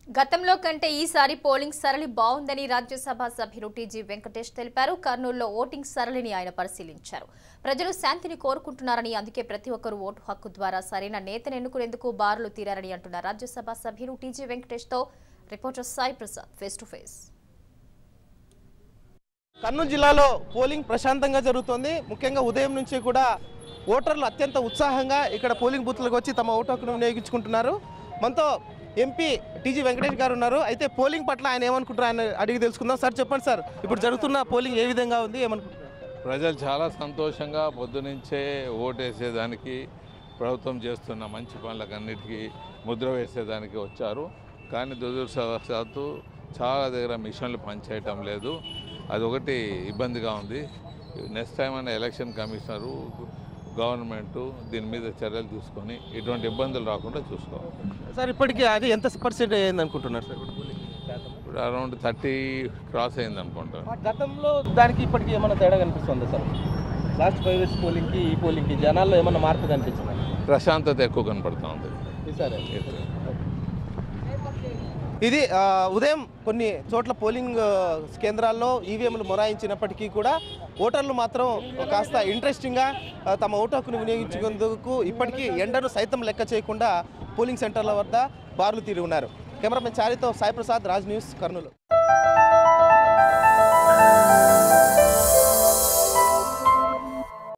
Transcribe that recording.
గతంలో కంటే ఈసారి పోలింగ్ సరళి బాగుందని రాజ్యసభ సభ్యులు టీజీ వెంకటేష్ తెలిపారు కర్నూలులో ఓటింగ్ సరళిని ఆయన పరిశీలించారు ప్రజలు శాంతిని కోరుకుంటున్నారని అందుకే ప్రతి ఒక్కరూ ఓటు హక్కు ద్వారా సరైన నేతను ఎన్నుకునేందుకు బారులు తీరారని అంటున్న రాజ్యసభ సభ్యులు టీజీ వెంకటేష్ తో reporter Sai Prasad face to face Kurnool జిల్లాలో పోలింగ్ ప్రశాంతంగా జరుగుతోంది ముఖ్యంగా ఉదయం నుంచి కూడా ఓటర్లు అత్యంత ఉత్సాహంగా ఇక్కడ పోలింగ్ బూత్లకు వచ్చి తమ ఓటు హక్కును వినియోగించుకుంటున్నారు మనతో ఎంపీ టీజీ వెంకటేష్ గారు ఉన్నారు అయితే పోలింగ్ పట్ల ఆయన ఏమనుకుంటారు ఆయన అడిగి తెలుసుకుందాం సార్ చెప్పండి సార్ ఇప్పుడు జరుగుతున్న పోలింగ్ ఏ విధంగా ఉంది ఏమనుకుంటున్నారు ప్రజలు చాలా సంతోషంగా పొద్దునుంచే ఓటేసేదానికి ప్రభుత్వం చేస్తున్న మంచి పనులకు అన్నిటికీ ముద్ర వేసేదానికి వచ్చారు కానీ దురదృష్టవశాత్తు చాలా దగ్గర మిషన్లు పనిచేయటం లేదు అదొకటి ఇబ్బందిగా ఉంది నెక్స్ట్ టైం అనే ఎలక్షన్ కమిషనరు గవర్నమెంట్ దీని మీద చర్యలు తీసుకొని ఇటువంటి ఇబ్బందులు రాకుండా చూసుకోవాలి సార్ ఇప్పటికీ అది ఎంత పర్సెంట్ అయింది అనుకుంటున్నారు సార్ ఇప్పుడు అరౌండ్ థర్టీ క్రాస్ అయింది అనుకుంటాను గతంలో దానికి ఇప్పటికి ఏమైనా తేడా కనిపిస్తుందా సార్ లాస్ట్ ఫైవ్ ఇయర్స్ పోలింగ్కి ఈ పోలింగ్కి జనాల్లో ఏమైనా మార్పు కనిపించిందా ప్రశాంతత ఎక్కువ కనపడుతూ ఉంది సరే ఇది. ఇది ఆ, ఉదయం కొన్ని చోట్ల పోలింగ్ ఆ, కేంద్రాల్లో ఈవీఎంలు మొరాయించినప్పటికీ కూడా ఓటర్లు మాత్రం కాస్త ఇంట్రెస్టింగ్గా ఆ, తమ ఓటు హక్కును వినియోగించుకుందుకు ఇప్పటికీ ఎండను సైతం లెక్క చేయకుండా పోలింగ్ సెంటర్ల వద్ద బారులు తీరి ఉన్నారు కెమెరామెన్ చారితో సాయి ప్రసాద్ రాజ్ న్యూస్ కర్నూలు